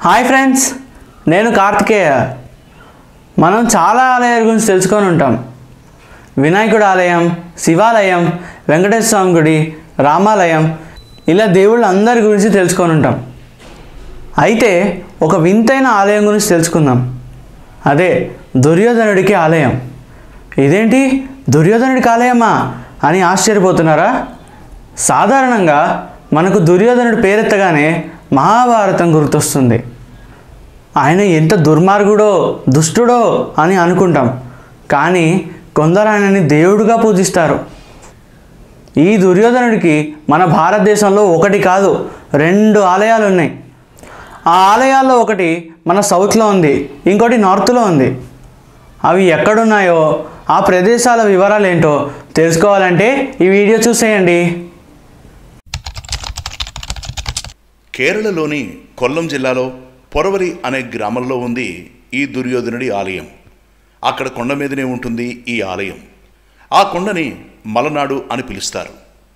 hi friends నేను కార్తికేయ మనం చాలా ఆలయాల గురించి తెలుసుకొని ఉంటాం వినాయకుడు ఆలయం శివాలయం వెంకటేశ్వర స్వామి గుడి రామాలయం ఇలా దేవుళ్ళ అందరి గురించి తెలుసుకొని ఉంటాం అయితే ఒక వింతైన ఆలయం గురించి తెలుసుకుందాం అదే దుర్యోధనుడికి ఆలయం ఇదేంటి దుర్యోధనుడికి ఆలయమా అని ఆశ్చర్యపోతున్నారా సాధారణంగా మనకు దుర్యోధనుడి పేరెత్తగానే మహాభారతం గుర్తొస్తుంది ఆయన ఎంత దుర్మార్గుడో దుష్టుడో అని అనుకుంటాం కానీ కొందరు ఆయనని దేవుడిగా పూజిస్తారు ఈ దుర్యోధనుడికి మన భారతదేశంలో ఒకటి కాదు రెండు ఆలయాలు ఉన్నాయి ఆ ఆలయాల్లో ఒకటి మన సౌత్లో ఉంది ఇంకోటి నార్త్లో ఉంది అవి ఎక్కడున్నాయో ఆ ప్రదేశాల వివరాలు ఏంటో తెలుసుకోవాలంటే ఈ వీడియో చూసేయండి కేరళలోని కొల్లం జిల్లాలో పొరవరి అనే గ్రామంలో ఉంది ఈ దుర్యోధనుడి ఆలయం అక్కడ కొండ మీదనే ఉంటుంది ఈ ఆలయం ఆ కొండని మలనాడు అని పిలుస్తారు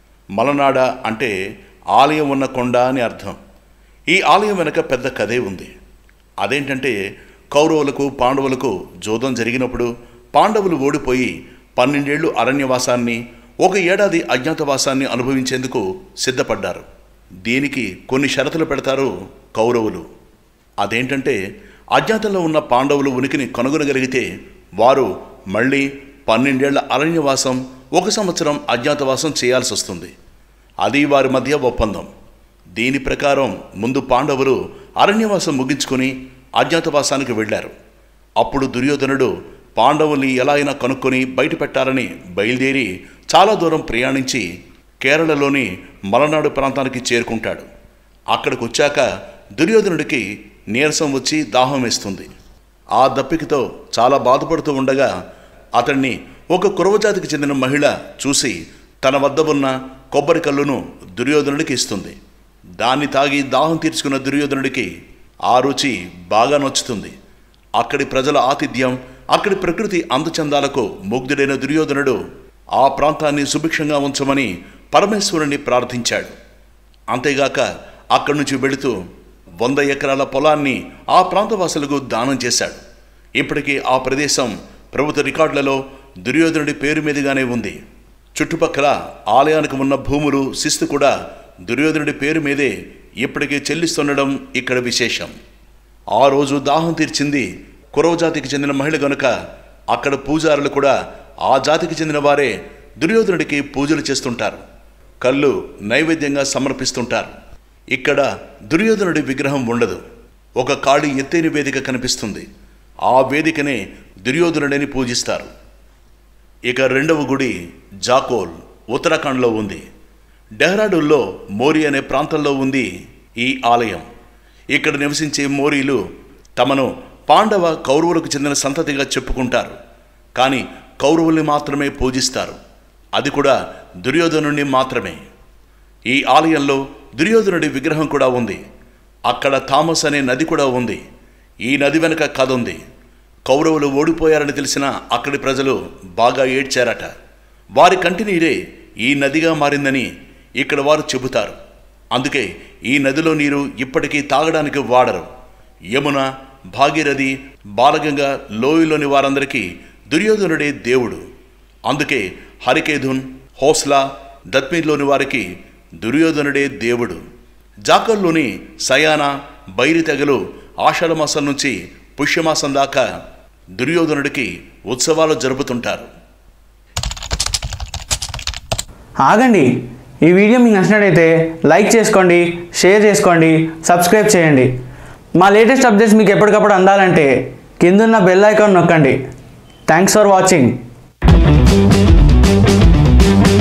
మలనాడ అంటే ఆలయం ఉన్న కొండ అని అర్థం ఈ ఆలయం వెనక పెద్ద కథే ఉంది అదేంటంటే కౌరవులకు పాండవులకు జోదం జరిగినప్పుడు పాండవులు ఓడిపోయి పన్నెండేళ్లు అరణ్యవాసాన్ని ఒక ఏడాది అజ్ఞాతవాసాన్ని అనుభవించేందుకు సిద్ధపడ్డారు దీనికి కొన్ని షరతులు పెడతారు కౌరవులు అదేంటంటే అజ్ఞాతంలో ఉన్న పాండవులు ఉనికిని కనుగొనగలిగితే వారు మళ్ళీ పన్నెండేళ్ల అరణ్యవాసం ఒక సంవత్సరం అజ్ఞాతవాసం చేయాల్సి వస్తుంది అది వారి మధ్య ఒప్పందం దీని ప్రకారం ముందు పాండవులు అరణ్యవాసం ముగించుకొని అజ్ఞాతవాసానికి వెళ్ళారు అప్పుడు దుర్యోధనుడు పాండవుల్ని ఎలా అయినా కనుక్కొని బయట పెట్టాలని బయలుదేరి చాలా దూరం ప్రయాణించి కేరళలోని మలనాడు ప్రాంతానికి చేరుకుంటాడు అక్కడికి వచ్చాక దుర్యోధనుడికి నీరసం వచ్చి దాహం వేస్తుంది ఆ దప్పికతో చాలా బాధపడుతూ ఉండగా అతన్ని ఒక కురవజాతికి చెందిన మహిళ చూసి తన వద్ద ఉన్న కొబ్బరి కల్లును దుర్యోధనుడికి ఇస్తుంది దాన్ని తాగి దాహం తీర్చుకున్న దుర్యోధనుడికి ఆ రుచి బాగా నచ్చుతుంది అక్కడి ప్రజల ఆతిథ్యం అక్కడి ప్రకృతి అందచందాలకు ముగ్ధుడైన దుర్యోధనుడు ఆ ప్రాంతాన్ని సుభిక్షంగా ఉంచమని పరమేశ్వరుని ప్రార్థించాడు అంతేగాక అక్కడి నుంచి వెళుతూ వంద ఎకరాల పొలాన్ని ఆ ప్రాంతవాసులకు దానం చేశాడు ఇప్పటికీ ఆ ప్రదేశం ప్రభుత్వ రికార్డులలో దుర్యోధనుడి పేరు మీదుగానే ఉంది చుట్టుపక్కల ఆలయానికి ఉన్న భూములు శిస్తు కూడా దుర్యోధనుడి పేరు మీదే ఇప్పటికీ చెల్లిస్తుండడం ఇక్కడ విశేషం ఆ రోజు దాహం తీర్చింది కురవ జాతికి చెందిన మహిళ గనుక అక్కడ పూజారులు కూడా ఆ జాతికి చెందిన వారే దుర్యోధనుడికి పూజలు చేస్తుంటారు కళ్ళు నైవేద్యంగా సమర్పిస్తుంటారు ఇక్కడ దుర్యోధనుడి విగ్రహం ఉండదు ఒక ఖాళీ ఎత్తైన వేదిక కనిపిస్తుంది ఆ వేదికనే దుర్యోధనుడిని పూజిస్తారు ఇక రెండవ గుడి జాకోల్ ఉత్తరాఖండ్లో ఉంది డెహ్రాడూన్లో మోరీ అనే ప్రాంతంలో ఉంది ఈ ఆలయం ఇక్కడ నివసించే మోరీలు తమను పాండవ కౌరవులకు చెందిన సంతతిగా చెప్పుకుంటారు కానీ కౌరవుల్ని మాత్రమే పూజిస్తారు అది కూడా దుర్యోధనుడిని మాత్రమే ఈ ఆలయంలో దుర్యోధనుడి విగ్రహం కూడా ఉంది అక్కడ థామస్ అనే నది కూడా ఉంది ఈ నది వెనక కథ ఉంది కౌరవులు ఓడిపోయారని తెలిసిన అక్కడి ప్రజలు బాగా ఏడ్చారట వారి కంటినీరే ఈ నదిగా మారిందని ఇక్కడ వారు చెబుతారు అందుకే ఈ నదిలో నీరు ఇప్పటికీ తాగడానికి వాడరు యమున భాగీరథి బాలగంగ లోయలోని వారందరికీ దుర్యోధనుడే దేవుడు అందుకే హరికేధున్ హోస్లా దత్మీర్లోని వారికి దుర్యోధనుడే దేవుడు జాకల్లోని సయాన బైరి తెగలు ఆషాఢమాసం నుంచి పుష్యమాసం దాకా దుర్యోధనుడికి ఉత్సవాలు జరుపుతుంటారు ఆగండి ఈ వీడియో మీకు నచ్చినట్టయితే లైక్ చేసుకోండి షేర్ చేసుకోండి సబ్స్క్రైబ్ చేయండి మా లేటెస్ట్ అప్డేట్స్ మీకు ఎప్పటికప్పుడు అందాలంటే కిందున్న బెల్ ఐకాన్ నొక్కండి థ్యాంక్స్ ఫర్ వాచింగ్